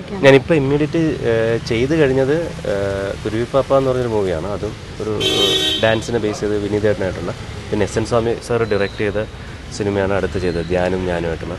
എന്തൊക്കെയാണ് ഞാനിപ്പോൾ ഇമ്മീഡിയറ്റ് ചെയ്ത് കഴിഞ്ഞത് കുരുവിപ്പാപ്പ എന്ന് പറഞ്ഞൊരു മൂവിയാണ് അതും ഒരു ഡാൻസിനെ ബേസ് ചെയ്ത് വിനീതേട്ടനായിട്ടുള്ള പിന്നെ S N Swamy sir direct ചെയ്ത സിനിമയാണ് അടുത്ത് ചെയ്തത് ധ്യാനും ഞാനുമായിട്ടുള്ള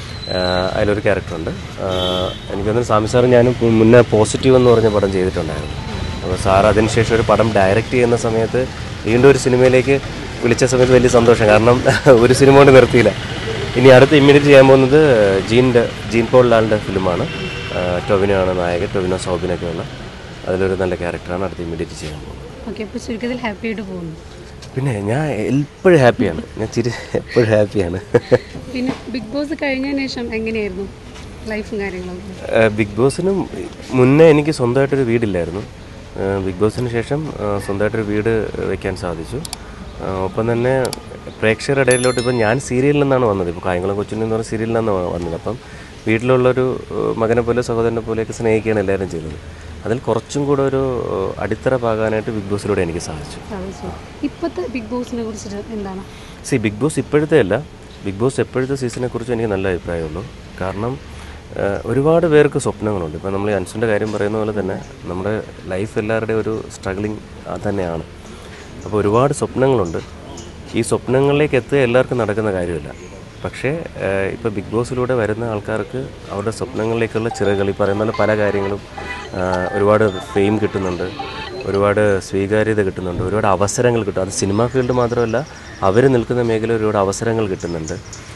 ആഹ് അതിലൊരു ക്യാരക്ടറുണ്ട് ആഹ് എനിക്ക് തോന്നുന്നു സ്വാമി സാർ ഞാനും മുന്നേ പോസിറ്റീവ് എന്ന് പറഞ്ഞ പടം ചെയ്തിട്ടുണ്ടായിരുന്നു അപ്പോൾ സാർ അതിനുശേഷം ഒരു പടം ഡയറക്റ്റ് ചെയ്യുന്ന സമയത്ത് വീണ്ടും ഒരു സിനിമയിലേക്ക് വിളിച്ച സമയത്ത് വലിയ സന്തോഷം കാരണം ഒരു സിനിമ കൊണ്ട് നിർത്തിയില്ല ഇനി അടുത്ത് ഇമ്മീഡിയറ്റ് ചെയ്യാൻ പോകുന്നത് ജീൻ്റെ ജീൻ പോൾ ലാലിൻ്റെ ഫിലിമാണ് ടൊവിനോ ആണ് നായകൻ ടൊവിനോ സൗബിനൊക്കെ ഉള്ള അതിലൊരു നല്ല ക്യാരക്ടറാണ് അടുത്ത് ഇമ്മീഡിയറ്റ് ചെയ്യാൻ പോകുന്നത് ഓക്കെ അപ്പോൾ ചുരുക്കത്തിൽ ഹാപ്പി ആയിട്ട് പോകുന്നു പിന്നെ ഞാൻ എപ്പോഴും ഹാപ്പിയാണ് ഞാൻ ചിരി എപ്പോഴും ഹാപ്പിയാണ് പിന്നെ ബിഗ് ബോസ് കഴിഞ്ഞതിന് ശേഷം എങ്ങനെയായിരുന്നു ലൈഫും കാര്യങ്ങളൊക്കെ ഏഹ് ബിഗ് ബോസിനും മുന്നേ എനിക്ക് സ്വന്തമായിട്ടൊരു വീടില്ലായിരുന്നു ഏഹ് ബിഗ് ബോസിന് ശേഷം ഏഹ് സ്വന്തമായിട്ടൊരു വീട് വെക്കാൻ സാധിച്ചു ഏഹ് ഒപ്പം തന്നെ പ്രേക്ഷകരുടെ ഇടയിലോട്ട് ഇപ്പം ഞാൻ സീരിയലിൽ നിന്നാണ് വന്നത് ഇപ്പോൾ കായംകുളം കൊച്ചിൻ എന്ന് പറഞ്ഞ സീരിയലിൽ നിന്നാണ് വന്നത് അപ്പം വീട്ടിലുള്ളൊരു ഏഹ് മകനെ പോലെ സഹോദരനെ പോലെയൊക്കെ സ്നേഹിക്കുകയാണ് എല്ലാവരും ചെയ്തത് അതിൽ കുറച്ചും കൂടെ ഒരു ഏഹ് അടിത്തറ പാകാനായിട്ട് ബിഗ് ബോസിലൂടെ എനിക്ക് സാധിച്ചു സാധിച്ചു ഇപ്പോഴത്തെ ബിഗ് ബോസിനെ കുറിച്ചിട്ട് എന്താണ് സി ബിഗ് ബോസ് ഇപ്പോഴത്തെ അല്ല ബിഗ് ബോസ് എപ്പോഴത്തെ സീസണെ കുറിച്ച് എനിക്ക് നല്ല അഭിപ്രായമുള്ളൂ കാരണം ഏഹ്, ഒരുപാട് പേർക്ക് സ്വപ്നങ്ങളുണ്ട് ഇപ്പോൾ നമ്മൾ ഈ അൻസുൻ്റെ കാര്യം പറയുന്ന പോലെ തന്നെ നമ്മുടെ ലൈഫ് എല്ലാവരുടെയും ഒരു സ്ട്രഗിളിങ് തന്നെയാണ് അപ്പോൾ ഒരുപാട് സ്വപ്നങ്ങളുണ്ട് ഈ സ്വപ്നങ്ങളിലേക്ക് എത്തുക എല്ലാവർക്കും നടക്കുന്ന കാര്യമില്ല പക്ഷേ ഇപ്പോൾ ബിഗ് ബോസിലൂടെ വരുന്ന ആൾക്കാർക്ക് അവരുടെ സ്വപ്നങ്ങളിലേക്കുള്ള ചിറകൾ ഈ പറയുന്ന പോലെ പല കാര്യങ്ങളും ഏഹ്, ഒരുപാട് ഫെയിം കിട്ടുന്നുണ്ട് ഒരുപാട് സ്വീകാര്യത കിട്ടുന്നുണ്ട് ഒരുപാട് അവസരങ്ങൾ കിട്ടും അത് സിനിമാ ഫീൽഡ് മാത്രമല്ല അവർ നിൽക്കുന്ന മേഖല ഒരുപാട് അവസരങ്ങൾ കിട്ടുന്നുണ്ട്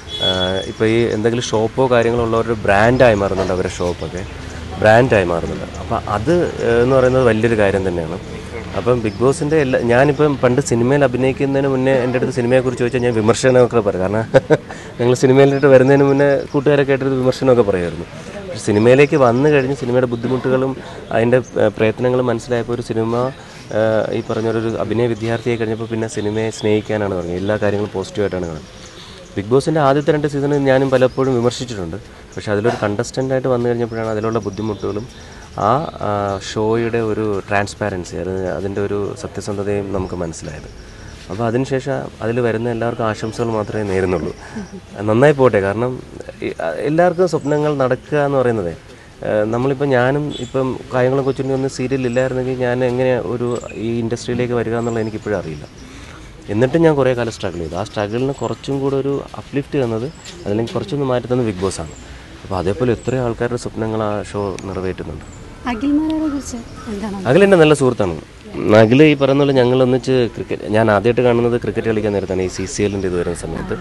ഇപ്പോൾ ഈ എന്തെങ്കിലും ഷോപ്പോ കാര്യങ്ങളോ ഉള്ളവരുടെ ബ്രാൻഡായി മാറുന്നുണ്ട് അവരുടെ ഷോപ്പൊക്കെ ബ്രാൻഡായി മാറുന്നുണ്ട് അപ്പോൾ അത് ഏഹ്, എന്ന് പറയുന്നത് വലിയൊരു കാര്യം തന്നെയാണ് അപ്പം ബിഗ് ബോസിൻ്റെ എല്ലാ ഞാനിപ്പം പണ്ട് സിനിമയിൽ അഭിനയിക്കുന്നതിന് മുന്നേ എൻ്റെ അടുത്ത് സിനിമയെക്കുറിച്ച് ചോദിച്ചാൽ ഞാൻ വിമർശനമൊക്കെ പറയും കാരണം ഞങ്ങൾ സിനിമയിലോട്ട് വരുന്നതിന് മുന്നേ കൂട്ടുകാരൊക്കെ ആയിട്ടൊരു വിമർശനമൊക്കെ പറയുമായിരുന്നു പക്ഷെ സിനിമയിലേക്ക് വന്നു കഴിഞ്ഞ് സിനിമയുടെ ബുദ്ധിമുട്ടുകളും അതിൻ്റെ ഏഹ്, പ്രയത്നങ്ങളും മനസ്സിലായപ്പോൾ ഒരു സിനിമ ഏഹ്, ഈ പറഞ്ഞൊരു അഭിനയ വിദ്യാർത്ഥിയായി കഴിഞ്ഞപ്പോൾ പിന്നെ സിനിമയെ സ്നേഹിക്കാനാണ് തുടങ്ങിയത് എല്ലാ കാര്യങ്ങളും പോസിറ്റീവായിട്ടാണ് കാണുന്നത് ബിഗ് ബോസിൻ്റെ ആദ്യത്തെ രണ്ട് സീസണിൽ ഞാനും പലപ്പോഴും വിമർശിച്ചിട്ടുണ്ട് പക്ഷേ അതിലൊരു കണ്ടസ്റ്റൻ്റായിട്ട് വന്നു കഴിഞ്ഞപ്പോഴാണ് അതിലുള്ള ബുദ്ധിമുട്ടുകളും ആ ആ, ഷോയുടെ ഒരു ട്രാൻസ്പാരൻസി അത് അതിൻ്റെ ഒരു സത്യസന്ധതയും നമുക്ക് മനസ്സിലായത് അപ്പോൾ അതിനുശേഷം അതിൽ വരുന്ന എല്ലാവർക്കും ആശംസകൾ മാത്രമേ നേരുന്നുള്ളൂ നന്നായി പോട്ടെ കാരണം ഈ, ആ, എല്ലാവർക്കും സ്വപ്നങ്ങൾ നടക്കുക എന്ന് പറയുന്നത് നമ്മളിപ്പോൾ ഞാനും ഇപ്പം കായംകുളം കൊച്ചിൻ്റെ ഒന്നും സീരിയൽ ഇല്ലായിരുന്നെങ്കിൽ ഞാൻ എങ്ങനെ ഒരു ഈ ഇൻഡസ്ട്രിയിലേക്ക് വരിക എന്നുള്ളത് എനിക്കിപ്പോഴും അറിയില്ല എന്നിട്ടും ഞാൻ കുറേ കാലം സ്ട്രഗിൾ ചെയ്തു ആ സ്ട്രഗിളിന് കുറച്ചും കൂടെ ഒരു അപ്ലിഫ്റ്റ് തന്നത് അല്ലെങ്കിൽ കുറച്ചൊന്ന് മാറ്റി തന്നത് ബിഗ് ബോസ് ആണ് അപ്പോൾ അതേപോലെ എത്രയോ ആൾക്കാരുടെ സ്വപ്നങ്ങൾ ആ ഷോ നിറവേറ്റുന്നുണ്ട് അഖിൽമാരെ കുറിച്ച് എന്താണ് അഖിലെൻ്റെ നല്ല സുഹൃത്താണ് അഖിൽ ഈ പറയുന്ന പോലെ ഞങ്ങൾ ഒന്നിച്ച് ക്രിക്കറ്റ് ഞാൻ ആദ്യമായിട്ട് കാണുന്നത് ക്രിക്കറ്റ് കളിക്കാൻ നേരത്താണ് ഈ സി സി എല്ലിൻ്റെ ഇത് വരുന്ന സമയത്ത്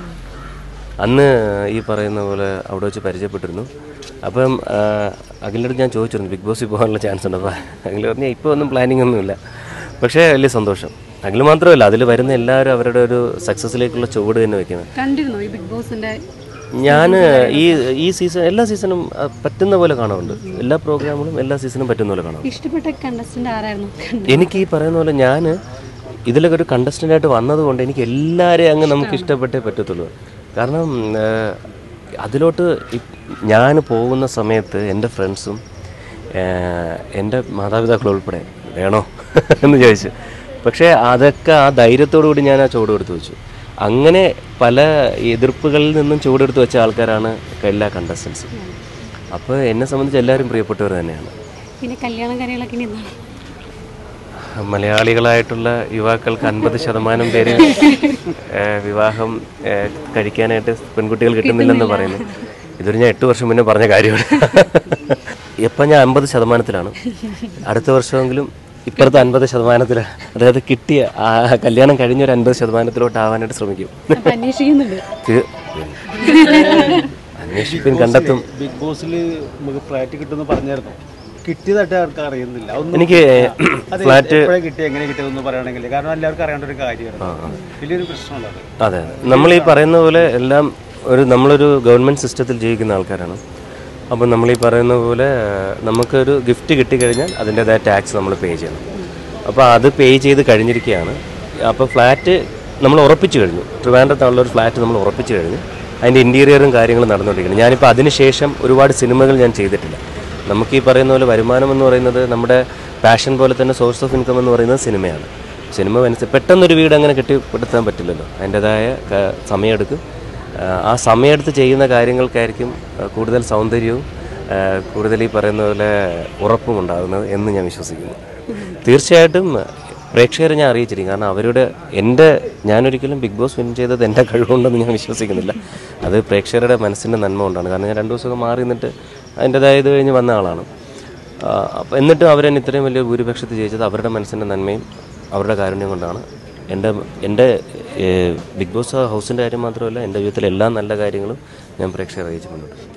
അന്ന് ഈ പറയുന്ന പോലെ അവിടെ വെച്ച് പരിചയപ്പെട്ടിരുന്നു അപ്പം ആ, അഖിലിൻ്റെ അടുത്ത് ഞാൻ ചോദിച്ചിരുന്നു ബിഗ് ബോസിൽ പോകാനുള്ള ചാൻസ് ഉണ്ട് അപ്പോൾ അഖിൽ പറഞ്ഞാൽ ഇപ്പോൾ ഒന്നും പ്ലാനിങ് ഒന്നുമില്ല പക്ഷേ വലിയ സന്തോഷം അഖിൽ മാത്രമല്ല അതിൽ വരുന്ന എല്ലാവരും അവരുടെ ഒരു സക്സസ്സിലേക്കുള്ള ചുവട് തന്നെ വെക്കുന്നത് കണ്ടിരുന്നോ ഈ ബിഗ് ബോസിന്റെ ഞാൻ ഈ ഈ സീസൺ എല്ലാ സീസണും ആ, പറ്റുന്ന പോലെ കാണാറുണ്ട് എല്ലാ പ്രോഗ്രാമുകളും എല്ലാ സീസണും പറ്റുന്ന പോലെ കാണാം ഇഷ്ടപ്പെട്ട കണ്ടസ്റ്റന്റ് ആരായിരുന്നു എനിക്ക് ഈ പറയുന്ന പോലെ ഞാൻ ഇതിലൊക്കെ ഒരു contestant ആയിട്ട് വന്നതുകൊണ്ട് എനിക്ക് എല്ലാവരെയും അങ്ങ് നമുക്ക് ഇഷ്ടപ്പെട്ടേ പറ്റത്തുള്ളൂ കാരണം ആ, അതിലോട്ട് ഞാൻ പോകുന്ന സമയത്ത് എൻ്റെ ഫ്രണ്ട്സും എൻ്റെ മാതാപിതാക്കളും ഉൾപ്പെടെ വേണോ എന്ന് ചോദിച്ചു പക്ഷേ അതൊക്കെ ആ ധൈര്യത്തോടു കൂടി ഞാൻ ആ ചുവട് കൊടുത്ത് വെച്ചു അങ്ങനെ പല എതിർപ്പുകളിൽ നിന്നും ചുവടെടുത്ത് വെച്ച ആൾക്കാരാണ് എല്ലാ കണ്ടസ്റ്റൻസും അപ്പോൾ എന്നെ സംബന്ധിച്ച് എല്ലാവരും പ്രിയപ്പെട്ടവർ തന്നെയാണ് പിന്നെ കല്യാണം കാര്യങ്ങളൊക്കെ ഇനി എന്താണ് മലയാളികളായിട്ടുള്ള യുവാക്കൾക്ക് അൻപത് ശതമാനം പേര് ഏഹ്, വിവാഹം ഏഹ്, കഴിക്കാനായിട്ട് പെൺകുട്ടികൾ കിട്ടുന്നില്ലെന്ന് പറയുന്നു ഇതൊരു ഞാൻ എട്ട് വർഷം മുന്നേ പറഞ്ഞ കാര്യമാണ് ഇപ്പം ഞാൻ അൻപത് ശതമാനത്തിലാണ് അടുത്ത വർഷമെങ്കിലും ഇപ്പുറത്തെ അൻപത് ശതമാനത്തിലാണ് അതായത് കിട്ടിയ ആ കല്യാണം കഴിഞ്ഞ ഒരു അൻപത് ശതമാനത്തിലോട്ട് ആവാനായിട്ട് ശ്രമിക്കും അപ്പൊ അന്വേഷിക്കുന്നുണ്ട് ഇത് അന്വേഷിപ്പിൻ കണ്ടെത്തും ബിഗ് ബോസിൽ നമുക്ക് ഫ്ലാറ്റ് കിട്ടുമെന്ന് പറഞ്ഞായിരുന്നു കിട്ടിയതായിട്ട് ആർക്കും അറിയുന്നില്ല ഒന്നും എനിക്ക് അത് ഫ്ലാറ്റ് എപ്പോഴാ കിട്ടിയ എങ്ങനെ കിട്ടിയതെന്ന് പറയുകയാണെങ്കിൽ കാരണം എല്ലാവർക്കും അറിയേണ്ട ഒരു കാര്യമാണ് വലിയൊരു പ്രശ്നമാണ് അത് അതെ അതെ നമ്മൾ ഈ പറയുന്ന പോലെ എല്ലാം ഒരു നമ്മളൊരു ഗവൺമെൻറ് സിസ്റ്റത്തിൽ ജീവിക്കുന്ന ആൾക്കാരാണ് അപ്പം നമ്മൾ ഈ പറയുന്ന പോലെ ഏഹ്, നമുക്കൊരു ഗിഫ്റ്റ് കിട്ടിക്കഴിഞ്ഞാൽ അതിൻ്റെതായ ടാക്സ് നമ്മൾ പേ ചെയ്യണം അപ്പോൾ അത് പേ ചെയ്ത് കഴിഞ്ഞിരിക്കുകയാണ് അപ്പോൾ ഫ്ലാറ്റ് നമ്മൾ ഉറപ്പിച്ചു കഴിഞ്ഞു ട്രിവാൻഡ്രത്താണുള്ള ഒരു ഫ്ലാറ്റ് നമ്മൾ ഉറപ്പിച്ചു കഴിഞ്ഞു അതിൻ്റെ ഇൻറ്റീരിയറും കാര്യങ്ങളും നടന്നുകൊണ്ടിരിക്കുന്നു ഞാനിപ്പോൾ അതിന് ശേഷം ഒരുപാട് സിനിമകൾ ഞാൻ ചെയ്തിട്ടില്ല നമുക്ക് ഈ പറയുന്ന പോലെ വരുമാനം എന്ന് പറയുന്നത് നമ്മുടെ പാഷൻ പോലെ തന്നെ സോഴ്സ് ഓഫ് ഇൻകം എന്ന് പറയുന്നത് സിനിമയാണ് സിനിമ മനസ്സിൽ പെട്ടെന്നൊരു വീട് അങ്ങനെ കെട്ടിപ്പടുത്താൻ പറ്റില്ലല്ലോ അതിൻ്റെതായ ക- സമയമെടുക്കും ആ, ആ സമയമെടുത്ത് ചെയ്യുന്ന കാര്യങ്ങൾക്കായിരിക്കും ആ, കൂടുതൽ സൗന്ദര്യവും ആ, കൂടുതൽ ഈ പറയുന്ന പോലെ ഉറപ്പും ഉണ്ടാകുന്നത് എന്ന് ഞാൻ വിശ്വസിക്കുന്നു തീർച്ചയായിട്ടും പ്രേക്ഷകരെ ഞാൻ അറിയിച്ചിരിക്കും കാരണം അവരുടെ എൻ്റെ ഞാനൊരിക്കലും ബിഗ് ബോസ് വിൻ ചെയ്തത് എൻ്റെ കഴിവുകൊണ്ടെന്ന് ഞാൻ വിശ്വസിക്കുന്നില്ല അത് പ്രേക്ഷകരുടെ മനസ്സിൻ്റെ നന്മ കൊണ്ടാണ് കാരണം ഞാൻ രണ്ട് ദിവസമൊക്കെ മാറി നിന്നിട്ട് അതിൻ്റെതായ ഇത് കഴിഞ്ഞ് വന്ന ആളാണ് ആ, അപ്പം എന്നിട്ടും അവരെന്നെ ഇത്രയും വലിയ ഭൂരിപക്ഷത്തിൽ ജയിച്ചത് അവരുടെ മനസ്സിൻ്റെ നന്മയും അവരുടെ കാരുണ്യം കൊണ്ടാണ് എൻ്റെ എൻ്റെ ഏഹ്, ബിഗ് ബോസ് ഹൗസിൻ്റെ കാര്യം മാത്രമല്ല എൻ്റെ ജീവിതത്തിലെ എല്ലാ നല്ല കാര്യങ്ങളും ഞാൻ പ്രേക്ഷകരെ അറിയിച്ചിട്ടുണ്ട്